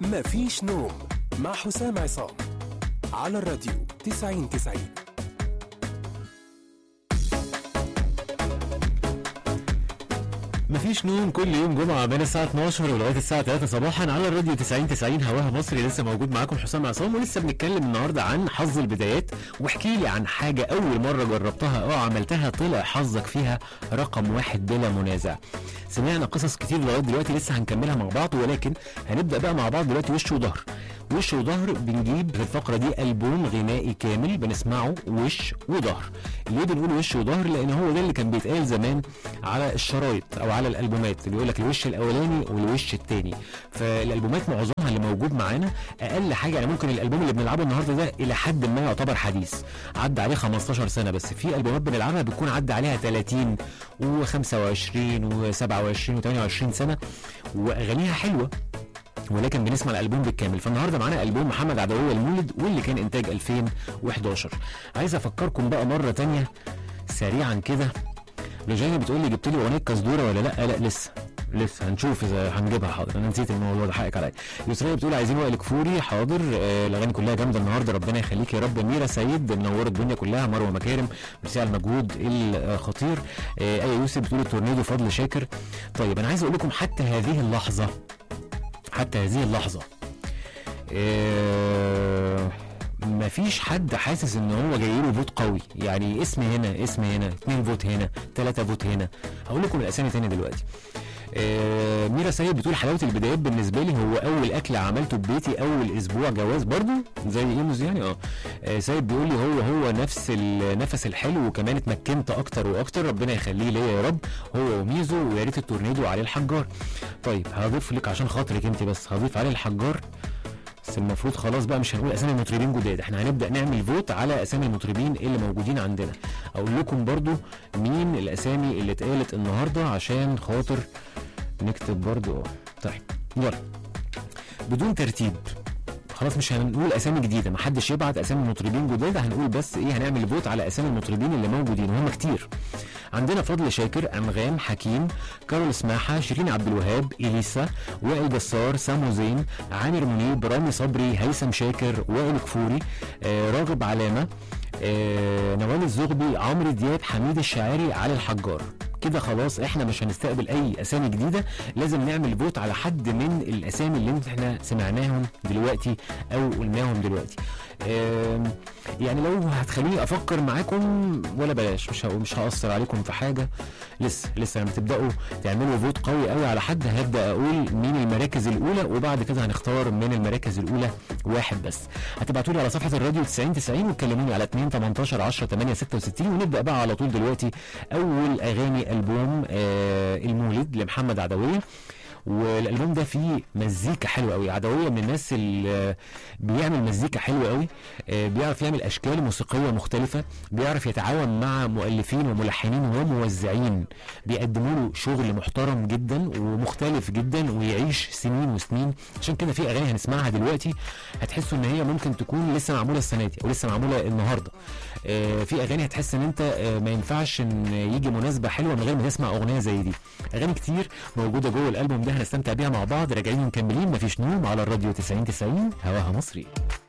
مفيش نوم مع حسام عصام على الراديو 90 90 مفيش نوم كل يوم جمعة بين الساعة 12 ولغاية الساعة 3 صباحا على الراديو 90 90 هواها مصري لسه موجود معاكم حسام عصام ولسه بنتكلم النهاردة عن حظ البدايات واحكي لي عن حاجة أول مرة جربتها أو عملتها طلع حظك فيها رقم واحد بلا منازع سمعنا قصص كتير لغاية دلوقتي لسه هنكملها مع بعض ولكن هنبدأ بقى مع بعض دلوقتي وش وظهر وش وظهر بنجيب في الفقرة دي ألبوم غنائي كامل بنسمعه وش وظهر ليه بنقول وش وظهر لأن هو ده اللي كان بيتقال زمان على الشرايط أو على الألبومات اللي يقول لك الوش الأولاني والوش التاني فالألبومات معظمها اللي موجود معانا أقل حاجة يعني ممكن الألبوم اللي بنلعبه النهاردة ده إلى حد ما يعتبر حديث عدى عليه 15 سنة بس في ألبومات بنلعبها بتكون عدى عليها 30 و25 و27 و28 سنة وأغانيها حلوة ولكن بنسمع الالبوم بالكامل فالنهارده معانا البوم محمد عدويه المولد واللي كان انتاج 2011 عايز افكركم بقى مره تانية سريعا كده رجاني بتقول لي جبت لي اغنيه كزدوره ولا لا لا لسه لسه هنشوف اذا هنجيبها حاضر انا نسيت الموضوع ده حقك عليا يسريه بتقول عايزين وائل كفوري حاضر آه الاغاني كلها جامده النهارده ربنا يخليك يا رب ميرا سيد منوره الدنيا كلها مروه مكارم ميرسي على المجهود الخطير آه ايه يوسف بتقول التورنيدو فضل شاكر طيب انا عايز اقول لكم حتى هذه اللحظه حتى هذه اللحظة إيه مفيش حد حاسس ان هو جاي له فوت قوي يعني اسم هنا اسم هنا اتنين فوت هنا تلاتة فوت هنا هقول لكم الاسامي تاني دلوقتي آه ميرا سيد بتقول حلاوه البدايات بالنسبه لي هو اول اكل عملته ببيتي اول اسبوع جواز برضو زي ايموز يعني اه آه، سيد بيقول لي هو هو نفس النفس الحلو وكمان اتمكنت اكتر واكتر ربنا يخليه ليا يا رب هو وميزو ويا ريت التورنيدو عليه الحجار طيب هضيف لك عشان خاطرك انت بس هضيف عليه الحجار بس المفروض خلاص بقى مش هنقول اسامي مطربين جداد احنا هنبدا نعمل فوت على اسامي المطربين اللي موجودين عندنا اقول لكم برضو مين الاسامي اللي اتقالت النهارده عشان خاطر نكتب برضو اه طيب يلا بدون ترتيب خلاص مش هنقول اسامي جديده محدش يبعت اسامي مطربين جداد هنقول بس ايه هنعمل فوت على اسامي المطربين اللي موجودين وهم كتير عندنا فضل شاكر انغام حكيم كارول سماحه شيرين عبد الوهاب اليسا وائل جسار سامو زين عامر منيب رامي صبري هيثم شاكر وائل كفوري آه راغب علامه آه نوال الزغبي عمرو دياب حميد الشاعري علي الحجار كده خلاص احنا مش هنستقبل اي اسامي جديده لازم نعمل فوت على حد من الاسامي اللي احنا سمعناهم دلوقتي او قلناهم دلوقتي آم، يعني لو هتخليني افكر معاكم ولا بلاش مش هقول مش هاثر عليكم في حاجه لسه لسه لما تبداوا تعملوا فوت قوي قوي على حد هبدا اقول مين المراكز الاولى وبعد كده هنختار من المراكز الاولى واحد بس هتبعتوا لي على صفحه الراديو 90 90 وتكلموني على 2 18 10 8 66 ونبدا بقى على طول دلوقتي اول اغاني البوم آه المولد لمحمد عدويه والالبوم ده فيه مزيكا حلوه قوي عدويه من الناس اللي بيعمل مزيكا حلوه قوي آه، بيعرف يعمل اشكال موسيقيه مختلفه بيعرف يتعاون مع مؤلفين وملحنين وموزعين بيقدموا له شغل محترم جدا ومختلف جدا ويعيش سنين وسنين عشان كده في اغاني هنسمعها دلوقتي هتحسوا ان هي ممكن تكون لسه معموله السنه دي او لسه معموله النهارده آه، في اغاني هتحس ان انت آه، ما ينفعش ان يجي مناسبه حلوه من غير ما تسمع اغنيه زي دي اغاني كتير موجوده جوه الالبوم ده هنستمتع بيها مع بعض راجعين مكملين مفيش نوم على الراديو 90 90 هواها مصري